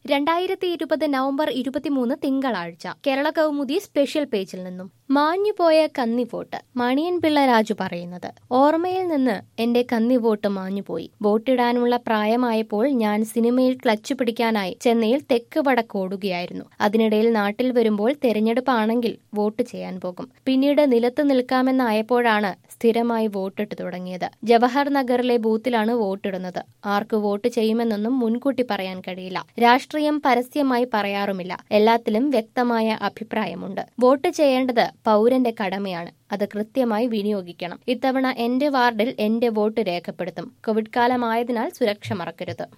രണ്ടായിരത്തി ഇരുപത് നവംബർ ഇരുപത്തിമൂന്ന് തിങ്കളാഴ്ച കേരള കൗമുദി സ്പെഷ്യൽ പേജിൽ നിന്നും മാഞ്ഞുപോയ കന്നിവോട്ട് മണിയൻപിള്ള രാജു പറയുന്നത് ഓർമ്മയിൽ നിന്ന് എന്റെ കന്നിവോട്ട് മാഞ്ഞുപോയി വോട്ടിടാനുള്ള പ്രായമായപ്പോൾ ഞാൻ സിനിമയിൽ ക്ലച്ച് പിടിക്കാനായി ചെന്നൈയിൽ തെക്ക് വടക്കോടുകയായിരുന്നു അതിനിടയിൽ നാട്ടിൽ വരുമ്പോൾ തെരഞ്ഞെടുപ്പാണെങ്കിൽ വോട്ട് ചെയ്യാൻ പോകും പിന്നീട് നിലത്ത് നിൽക്കാമെന്നായപ്പോഴാണ് സ്ഥിരമായി വോട്ടിട്ട് തുടങ്ങിയത് ജവഹർ നഗറിലെ ബൂത്തിലാണ് വോട്ടിടുന്നത് ആർക്ക് വോട്ട് ചെയ്യുമെന്നൊന്നും മുൻകൂട്ടി പറയാൻ കഴിയില്ല രാഷ്ട്രീയം പരസ്യമായി പറയാറുമില്ല എല്ലാത്തിലും വ്യക്തമായ അഭിപ്രായമുണ്ട് വോട്ട് ചെയ്യേണ്ടത് പൗരന്റെ കടമയാണ് അത് കൃത്യമായി വിനിയോഗിക്കണം ഇത്തവണ എന്റെ വാർഡിൽ എന്റെ വോട്ട് രേഖപ്പെടുത്തും കോവിഡ് കാലമായതിനാൽ സുരക്ഷ മറക്കരുത്